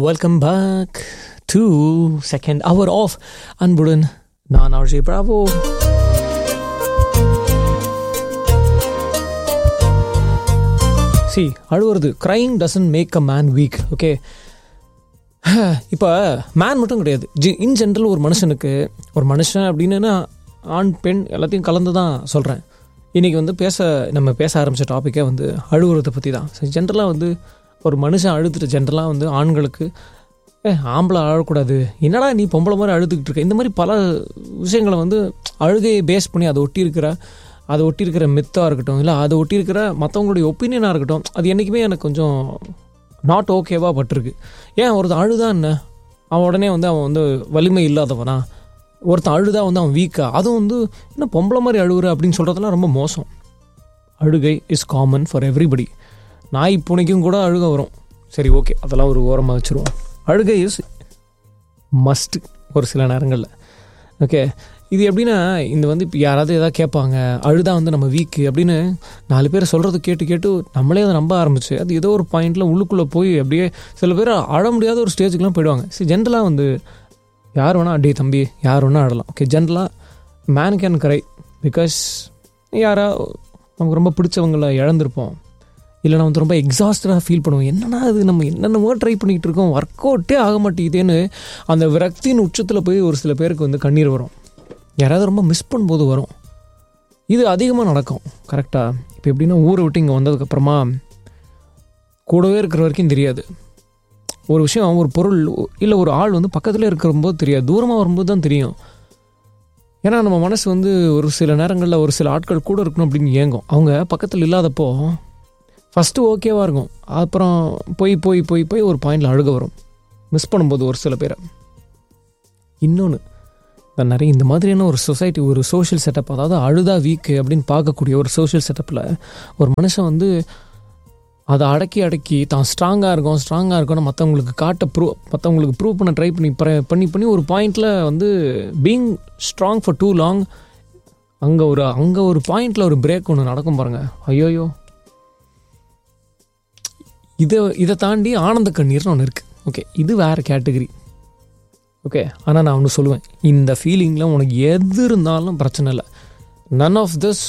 welcome back to second hour of அன்புடன் நான் RJ Bravo சி அழுவுறது crying doesn't make a man weak okay இப்போ மேன் மட்டும் கிடையாது ஜி இன் ஜென்ரல் ஒரு மனுஷனுக்கு ஒரு மனுஷன் அப்படின்னா ஆண் பெண் எல்லாத்தையும் கலந்து தான் சொல்கிறேன் இன்றைக்கி வந்து பேச நம்ம பேச ஆரம்பித்த டாப்பிக்கே வந்து அழுகுறதை பற்றி தான் ஸோ ஜென்ரலாக வந்து ஒரு மனுஷன் அழுதுட்டு ஜென்ரலாக வந்து ஆண்களுக்கு ஏ ஆம்பளை அழக்கூடாது என்னடா நீ பொம்பளை மாதிரி அழுதுகிட்டு இருக்க இந்த மாதிரி பல விஷயங்களை வந்து அழுகையை பேஸ் பண்ணி அதை ஒட்டி இருக்கிற அதை ஒட்டி இருக்கிற மித்தாக இருக்கட்டும் இல்லை அதை ஒட்டி இருக்கிற மற்றவங்களுடைய ஒப்பீனியனாக இருக்கட்டும் அது என்றைக்குமே எனக்கு கொஞ்சம் நாட் ஓகேவாக பட்டிருக்கு ஏன் ஒருத்தன் அழுதான் என்ன அவன் உடனே வந்து அவன் வந்து வலிமை இல்லாதவனா ஒருத்தன் அழுதா வந்து அவன் வீக்கா அதுவும் வந்து என்ன பொம்பளை மாதிரி அழுகுற அப்படின்னு சொல்கிறதெல்லாம் ரொம்ப மோசம் அழுகை இஸ் காமன் ஃபார் எவ்ரிபடி நாய் பூனைக்கும் கூட அழுக வரும் சரி ஓகே அதெல்லாம் ஒரு ஓரமாக வச்சுருவோம் அழுகை இஸ் மஸ்ட் ஒரு சில நேரங்களில் ஓகே இது எப்படின்னா இந்த வந்து இப்போ யாராவது எதாவது கேட்பாங்க அழுதா வந்து நம்ம வீக்கு அப்படின்னு நாலு பேர் சொல்கிறது கேட்டு கேட்டு நம்மளே அதை நம்ப ஆரம்பிச்சு அது ஏதோ ஒரு பாயிண்டில் உள்ளுக்குள்ளே போய் அப்படியே சில பேர் அழ முடியாத ஒரு ஸ்டேஜுக்குலாம் போயிடுவாங்க சரி ஜென்ரலாக வந்து யார் வேணால் அடே தம்பி யார் வேணால் ஆடலாம் ஓகே ஜென்ரலாக மேன் கேன் கரை பிகாஸ் யாரா நமக்கு ரொம்ப பிடிச்சவங்கள இழந்திருப்போம் இல்லை நம்ம வந்து ரொம்ப எக்ஸாஸ்டடாக ஃபீல் பண்ணுவோம் என்னன்னா அது நம்ம என்னென்னமோ ட்ரை பண்ணிகிட்டு இருக்கோம் ஒர்க் அவுட்டே ஆக மாட்டேங்குதேன்னு அந்த விரக்தியின் உச்சத்தில் போய் ஒரு சில பேருக்கு வந்து கண்ணீர் வரும் யாராவது ரொம்ப மிஸ் பண்ணும்போது வரும் இது அதிகமாக நடக்கும் கரெக்டாக இப்போ எப்படின்னா ஊரை விட்டு இங்கே வந்ததுக்கப்புறமா கூடவே இருக்கிற வரைக்கும் தெரியாது ஒரு விஷயம் ஒரு பொருள் இல்லை ஒரு ஆள் வந்து பக்கத்தில் இருக்கிறம்போது தெரியாது தூரமாக வரும்போது தான் தெரியும் ஏன்னா நம்ம மனசு வந்து ஒரு சில நேரங்களில் ஒரு சில ஆட்கள் கூட இருக்கணும் அப்படின்னு ஏங்கும் அவங்க பக்கத்தில் இல்லாதப்போ ஃபஸ்ட்டு ஓகேவாக இருக்கும் அப்புறம் போய் போய் போய் போய் ஒரு பாயிண்டில் அழுக வரும் மிஸ் பண்ணும்போது ஒரு சில பேரை இன்னொன்று இப்போ நிறைய இந்த மாதிரியான ஒரு சொசைட்டி ஒரு சோஷியல் செட்டப் அதாவது அழுதா வீக்கு அப்படின்னு பார்க்கக்கூடிய ஒரு சோஷியல் செட்டப்பில் ஒரு மனுஷன் வந்து அதை அடக்கி அடக்கி தான் ஸ்ட்ராங்காக இருக்கும் ஸ்ட்ராங்காக இருக்கும்னு மற்றவங்களுக்கு காட்ட ப்ரூவ் மற்றவங்களுக்கு ப்ரூவ் பண்ண ட்ரை பண்ணி பண்ணி பண்ணி ஒரு பாயிண்டில் வந்து being strong for too long அங்கே ஒரு அங்கே ஒரு பாயிண்டில் ஒரு பிரேக் ஒன்று நடக்கும் பாருங்கள் ஐயோயோ இதை இதை தாண்டி ஆனந்த கண்ணீர்னு ஒன்று இருக்குது ஓகே இது வேறு கேட்டகரி ஓகே ஆனால் நான் ஒன்று சொல்லுவேன் இந்த ஃபீலிங்கில் உனக்கு எது இருந்தாலும் பிரச்சனை இல்லை none of this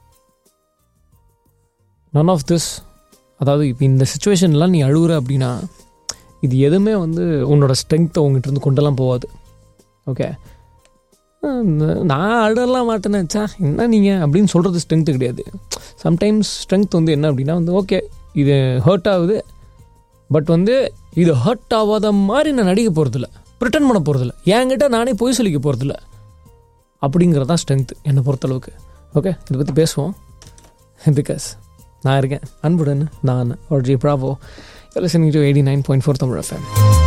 none of this அதாவது இப்போ இந்த சுச்சுவேஷன்லாம் நீ அழுகுற அப்படின்னா இது எதுவுமே வந்து உன்னோட ஸ்ட்ரென்த்தை உங்ககிட்ட இருந்து கொண்டெல்லாம் போகாது ஓகே நான் அழலாம் மாட்டேனே சா என்ன நீங்கள் அப்படின்னு சொல்கிறது ஸ்ட்ரென்த்து கிடையாது சம்டைம்ஸ் ஸ்ட்ரென்த் வந்து என்ன அப்படின்னா வந்து ஓகே இது ஹர்ட் ஆகுது பட் வந்து இது ஹர்ட் ஆகாத மாதிரி நான் நடிக்க போகிறதில்ல ப்ரிட்டன் பண்ண போகிறதில்ல என்கிட்ட நானே பொய் சொல்லிக்க போகிறதில்ல அப்படிங்கிறது தான் ஸ்ட்ரென்த்து என்னை பொறுத்தளவுக்கு ஓகே இதை பற்றி பேசுவோம் பிகாஸ் நான் இருக்கேன் அன்புடன் நான் ஒரு G Bravo listening to eighty nine point four Tamil FM